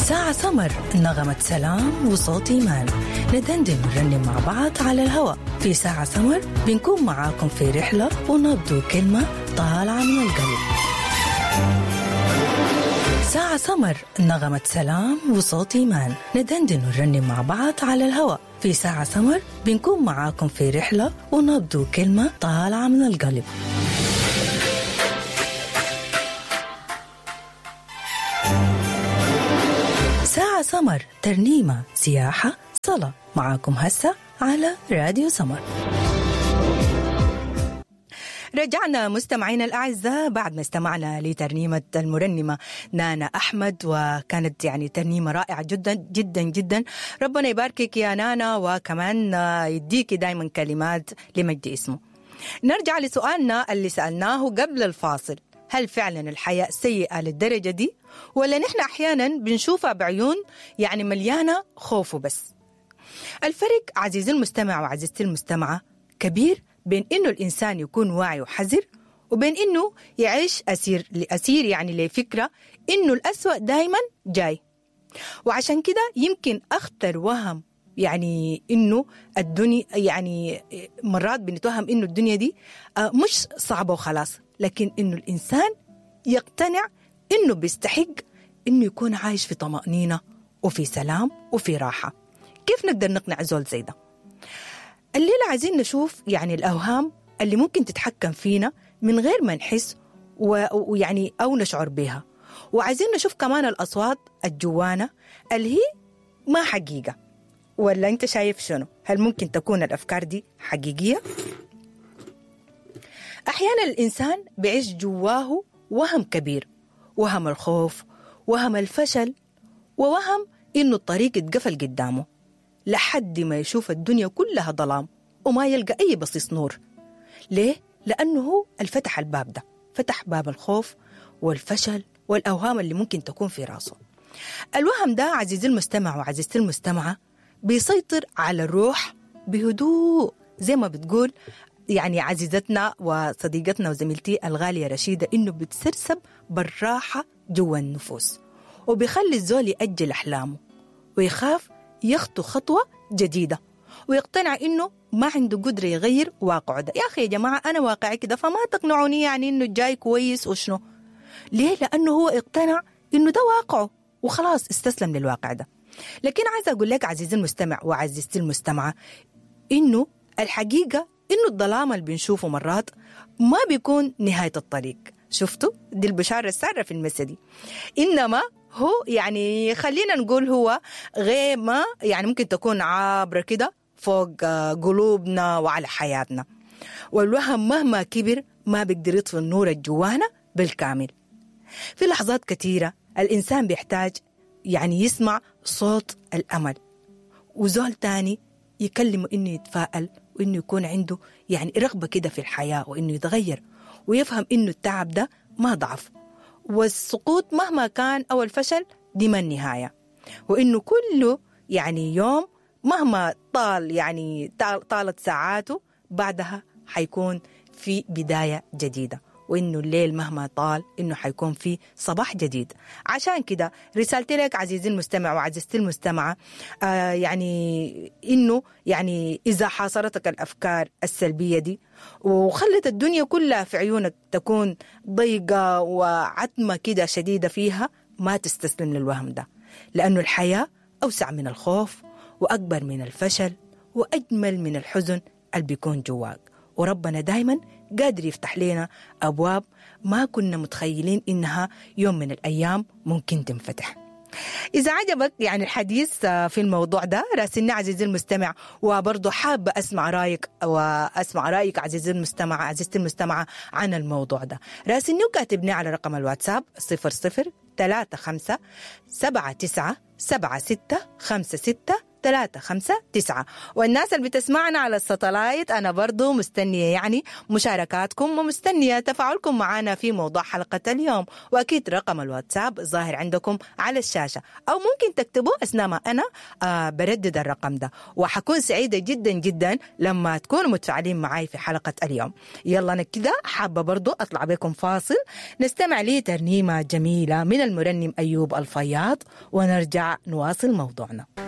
ساعة سمر نغمة سلام وصوت إيمان ندندن ونرنم مع بعض على الهواء في ساعة سمر بنكون معاكم في رحلة ونبدو كلمة طالعة من القلب ساعة سمر نغمة سلام وصوت إيمان ندندن ونرنم مع بعض على الهواء في ساعة سمر بنكون معاكم في رحلة ونبدو كلمة طالعة من القلب ساعة سمر ترنيمة سياحة صلاة معاكم هسه على راديو سمر رجعنا مستمعينا الأعزاء بعد ما استمعنا لترنيمة المرنمة نانا أحمد وكانت يعني ترنيمة رائعة جدا جدا جدا ربنا يباركك يا نانا وكمان يديكي دايما كلمات لمجد اسمه نرجع لسؤالنا اللي سألناه قبل الفاصل هل فعلا الحياة سيئة للدرجة دي ولا نحن أحيانا بنشوفها بعيون يعني مليانة خوف وبس الفرق عزيزي المستمع وعزيزتي المستمعة كبير بين إنه الإنسان يكون واعي وحذر وبين إنه يعيش أسير لأسير يعني لفكرة إنه الأسوأ دايما جاي وعشان كده يمكن أخطر وهم يعني إنه الدنيا يعني مرات بنتوهم إنه الدنيا دي مش صعبة وخلاص لكن إنه الإنسان يقتنع إنه بيستحق إنه يكون عايش في طمأنينة وفي سلام وفي راحة كيف نقدر نقنع زول زي ده الليلة عايزين نشوف يعني الأوهام اللي ممكن تتحكم فينا من غير ما نحس ويعني أو نشعر بها وعايزين نشوف كمان الأصوات الجوانا اللي هي ما حقيقة ولا أنت شايف شنو هل ممكن تكون الأفكار دي حقيقية أحيانا الإنسان بيعيش جواه وهم كبير وهم الخوف وهم الفشل ووهم إنه الطريق اتقفل قدامه لحد ما يشوف الدنيا كلها ظلام وما يلقى أي بصيص نور ليه؟ لأنه هو الفتح الباب ده فتح باب الخوف والفشل والأوهام اللي ممكن تكون في راسه الوهم ده عزيزي المستمع وعزيزتي المستمعة بيسيطر على الروح بهدوء زي ما بتقول يعني عزيزتنا وصديقتنا وزميلتي الغالية رشيدة إنه بتسرسب بالراحة جوا النفوس وبيخلي الزول يأجل أحلامه ويخاف يخطو خطوة جديدة ويقتنع إنه ما عنده قدرة يغير واقعه ده يا أخي يا جماعة أنا واقعي كده فما تقنعوني يعني إنه جاي كويس وشنو ليه لأنه هو اقتنع إنه ده واقعه وخلاص استسلم للواقع ده لكن عايزة أقول لك عزيزي المستمع وعزيزتي المستمعة إنه الحقيقة إنه الظلام اللي بنشوفه مرات ما بيكون نهاية الطريق شفتوا دي البشارة السارة في المسدي إنما هو يعني خلينا نقول هو غيمة يعني ممكن تكون عابرة كده فوق قلوبنا وعلى حياتنا والوهم مهما كبر ما بيقدر يطفي النور الجوانا بالكامل في لحظات كثيرة الإنسان بيحتاج يعني يسمع صوت الأمل وزول تاني يكلمه إنه يتفائل وإنه يكون عنده يعني رغبة كده في الحياة وإنه يتغير ويفهم إنه التعب ده ما ضعف والسقوط مهما كان أو الفشل دي ما النهاية وإنه كله يعني يوم مهما طال يعني طالت ساعاته بعدها حيكون في بداية جديدة وإنه الليل مهما طال إنه حيكون في صباح جديد عشان كده رسالتي لك عزيزي المستمع وعزيزتي المستمعة آه يعني إنه يعني إذا حاصرتك الأفكار السلبية دي وخلت الدنيا كلها في عيونك تكون ضيقة وعتمة كده شديدة فيها ما تستسلم للوهم ده لأنه الحياة أوسع من الخوف وأكبر من الفشل وأجمل من الحزن اللي بيكون جواك وربنا دايما قادر يفتح لنا أبواب ما كنا متخيلين إنها يوم من الأيام ممكن تنفتح إذا عجبك يعني الحديث في الموضوع ده راسلني عزيزي المستمع وبرضه حابة أسمع رأيك وأسمع رأيك عزيزي المستمع عزيزتي المستمعة عن الموضوع ده راسلني وكاتبني على رقم الواتساب صفر صفر ثلاثة خمسة سبعة تسعة سبعة ستة خمسة ستة ثلاثة خمسة تسعة والناس اللي بتسمعنا على الساتلايت أنا برضو مستنية يعني مشاركاتكم ومستنية تفاعلكم معنا في موضوع حلقة اليوم وأكيد رقم الواتساب ظاهر عندكم على الشاشة أو ممكن تكتبوا أثناء ما أنا آه بردد الرقم ده وحكون سعيدة جدا جدا لما تكونوا متفاعلين معي في حلقة اليوم يلا أنا كده حابة برضو أطلع بكم فاصل نستمع لي ترنيمة جميلة من المرنم أيوب الفياض ونرجع نواصل موضوعنا